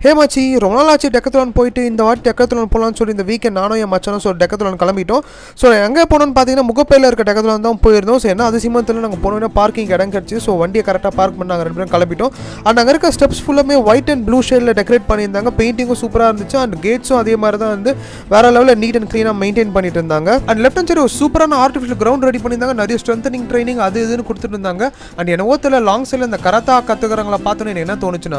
ஹே மச்சி ரொம்ப நாள் ஆச்சு டெக்கத்லான் போயிட்டு இந்த வாட்டி டெக்கத்லான் போகலான்னு சொல்லி இந்த வீக்கெண்ட் நானும் என் மச்சானும் ஸோ டெக்கத்லான் கிளம்பிட்டோம் ஸோ எங்கே போனோம்னு பார்த்தீங்கன்னா முகப்பேரில் இருக்க டெக்கத்லான் தான் போயிருந்தோம் ஸோ என்ன அதிசயமாக தெரியல நாங்கள் போனோம்னா பார்க்கிங் இடம் கிடச்சி ஸோ வண்டியை கரெக்டாக பார்க் பண்ணாங்க ரெண்டு பேரும் கிளம்பிட்டோம் அண்ட் அங்கே இருக்க ஸ்டெப்ஸ் ஃபுல்லாமே ஒயிட் அண்ட் ப்ளூ ஷேடில் டெக்கரேட் பண்ணியிருந்தாங்க பெயிண்டிங்கும் சூப்பராக இருந்துச்சு அண்ட் கேட்ஸும் அதே மாதிரி தான் வந்து வேற லெவலில் நீட் அண்ட் க்ளீனாக மெயின்டைன் பண்ணிட்டு இருந்தாங்க அண்ட் லெஃப்ட் ஹேண்ட் சைடு ஒரு சூப்பரான ஆர்டிஃபிஷியல் கிரவுண்ட் ரெடி பண்ணியிருந்தாங்க நிறைய ஸ்ட்ரென்தனிங் ட்ரைனிங் அது இதுன்னு கொடுத்துட்டு இருந்தாங்க அண்ட் என்னவோ தெரியல லாங் சைடில் இந்த கராத்தா கற்றுக்கிறவங்கள பார்த்தோன்னே எனக்கு என்ன தோணுச்சுன்னா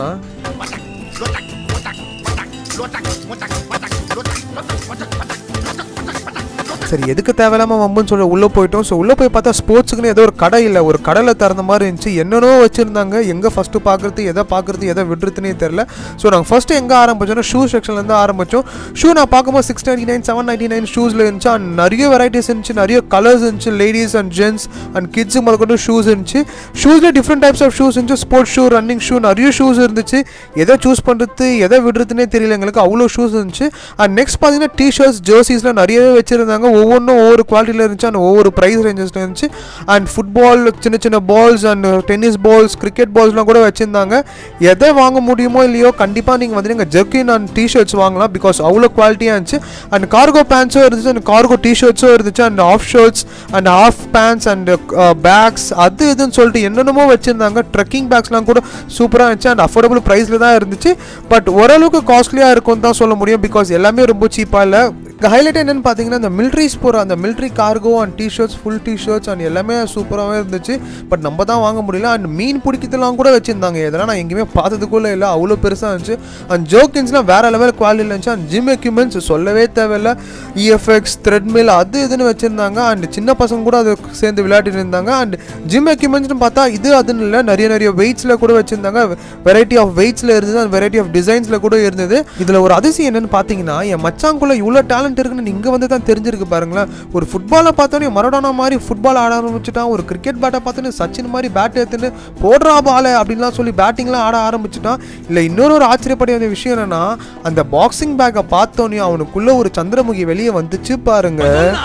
சரி எதுக்கு தேவையில்லாம வம்புன்னு சொல்லி உள்ளே போயிட்டோம் ஸோ உள்ளே போய் பார்த்தா ஸ்போர்ட்ஸுக்குன்னு ஏதோ ஒரு கடை இல்லை ஒரு கடையில் திறந்த மாதிரி இருந்துச்சு என்னென்னோ வச்சுருந்தாங்க எங்கே ஃபஸ்ட்டு பார்க்குறது எதை பார்க்குறது எதை விடுறதுனே தெரில ஸோ நாங்கள் ஃபஸ்ட்டு எங்கே ஆரம்பிச்சோன்னா ஷூ செக்ஷன்லேருந்து ஆரம்பித்தோம் ஷூ நான் பார்க்கும்போது six ninety nine seven ninety nine ஷூஸில் இருந்துச்சு அண்ட் நிறைய வெரைட்டிஸ் இருந்துச்சு நிறைய கலர்ஸ் இருந்துச்சு ladies and gents and kids முதற்கொண்டு ஷூஸ் இருந்துச்சு ஷூஸில் டிஃப்ரெண்ட் டைப்ஸ் ஆஃப் ஷூஸ் இருந்துச்சு ஸ்போர்ட்ஸ் ஷூ ரன்னிங் ஷூ நிறைய ஷூஸ் இருந்துச்சு எதை சூஸ் பண்ணுறது எதை விடுறதுனே தெரியல எங்களுக்கு அவ்வளோ ஷூஸ் இருந்துச்சு அண்ட் நெக்ஸ்ட் பார்த்தீங்கன்னா டிஷர்ட்ஸ் ஜெர்சிஸ்லாம் நிறையவே வச்சுருந்தாங்க ஒவ்வொன்றும் ஒவ்வொரு குவாலிட்டியில் இருந்துச்சு அண்ட் ஒவ்வொரு ப்ரைஸ் ரேஞ்சஸில் இருந்துச்சு அண்ட் ஃபுட்பால் சின்ன சின்ன balls and tennis balls cricket பால்ஸ்லாம் கூட வச்சுருந்தாங்க எதை வாங்க முடியுமோ இல்லையோ கண்டிப்பாக நீங்கள் வந்து நீங்கள் ஜெர்கின் அண்ட் டிஷர்ட்ஸ் வாங்கலாம் பிகாஸ் அவ்வளோ குவாலிட்டியாக இருந்துச்சு அண்ட் கார்கோ பேண்ட்ஸும் இருந்துச்சு அண்ட் கார்கோ டிஷர்ட்ஸும் இருந்துச்சு and half shirts and half pants and bags அது இதுன்னு சொல்லிட்டு என்னென்னமோ வச்சுருந்தாங்க ட்ரெக்கிங் பேக்ஸ்லாம் கூட சூப்பராக இருந்துச்சு அண்ட் அஃபோர்டபுள் ப்ரைஸில் தான் இருந்துச்சு பட் ஓரளவுக்கு காஸ்ட்லியாக இருக்கும்னு தான் சொல்ல முடியும் பிகாஸ் எல்லாமே ரொம்ப சீப்பாக இல்லை ஹைலைட் என்னன்னு பார்த்தீங்கன்னா இந்த மிலிட்ரிஸ் போகிற அந்த military cargo and t-shirts full t-shirts and எல்லாமே சூப்பராகவே இருந்துச்சு பட் நம்ம தான் வாங்க முடியல அண்ட் மீன் பிடிக்கிறதுலாம் கூட வச்சுருந்தாங்க இதெல்லாம் நான் எங்கேயுமே பார்த்ததுக்குள்ளே இல்லை அவ்வளோ பெருசாக இருந்துச்சு அண்ட் ஜோக்கின்ஸ்லாம் வேறு லெவல் குவாலிட்டியில் இருந்துச்சு அண்ட் ஜிம் எக்யூப்மெண்ட்ஸ் சொல்லவே தேவையில்ல இஎஃப்எக்ஸ் த்ரெட்மில் அது இதுன்னு வச்சுருந்தாங்க அண்ட் சின்ன பசங்க கூட அது சேர்ந்து விளையாடிட்டு இருந்தாங்க அண்ட் ஜிம் எக்யூப்மெண்ட்ஸ்னு பார்த்தா இது அதுன்னு இல்லை நிறைய நிறைய வெயிட்ஸில் கூட வச்சுருந்தாங்க வெரைட்டி ஆஃப் வெயிட்ஸில் இருந்தது அண்ட் வெரைட்டி ஆஃப் டிசைன்ஸில் கூட இருந்தது இதில் ஒரு அதிசயம் என்னன்னு பார்த்தீங்கன்னா என் மச்சாங்குள்ள இவ்வளோ டேலண்ட் இருக்குன்னு இங்கே வந்து தான் தெரிஞ்சிருக்கு பாருங்களேன் ஒரு ஃபுட்பாலை பார்த்தோன்னே மரடானா மாதிரி ஃபுட்பால் ஆட ஆரம்பிச்சுட்டான் ஒரு கிரிக்கெட் பேட்டை பார்த்தோன்னே சச்சின் மாதிரி பேட் எடுத்துன்னு போடுறா பால அப்படின்லாம் சொல்லி பேட்டிங்லாம் ஆட ஆரம்பிச்சுட்டான் இல்லை இன்னொரு ஒரு ஆச்சரியப்பட வேண்டிய விஷயம் என்னன்னா அந்த பாக்ஸிங் பேக்கை பார்த்தோன்னே அவனுக்குள்ள ஒரு சந்திரமுகி வெளியே வந்துச்சு பாருங்க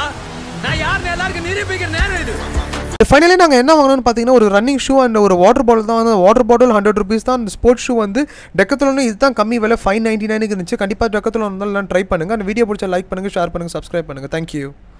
நான் யாருன்னு எல்லாருக்கும் நிரூபிக்கிற நேரம் இது ஃபைனலி நாங்கள் என்ன வாங்கினோம்னு பார்த்தீங்கன்னா ஒரு ரன்னிங் ஷூ அண்ட் ஒரு வாட்டர் பாட்டில் தான் வந்து வாட்டர் பாட்டில் ஹண்ட்ரட் ருபீஸ் தான் அந்த ஸ்போர்ட்ஸ் ஷூ வந்து டெக்கத்துலன்னு இதுதான் கம்மி விலை ஃபைவ் நைன்டி நைனுக்கு இருந்துச்சு கண்டிப்பாக டெக்கத்துல இருந்தாலும் ட்ரை பண்ணுங்கள் அந்த வீடியோ பிடிச்சா லைக் பண்ணுங்கள் ஷேர் பண்ணுங்கள் சப்ஸ்கிரைப் பண்ணுங்கள் தேங்க்யூ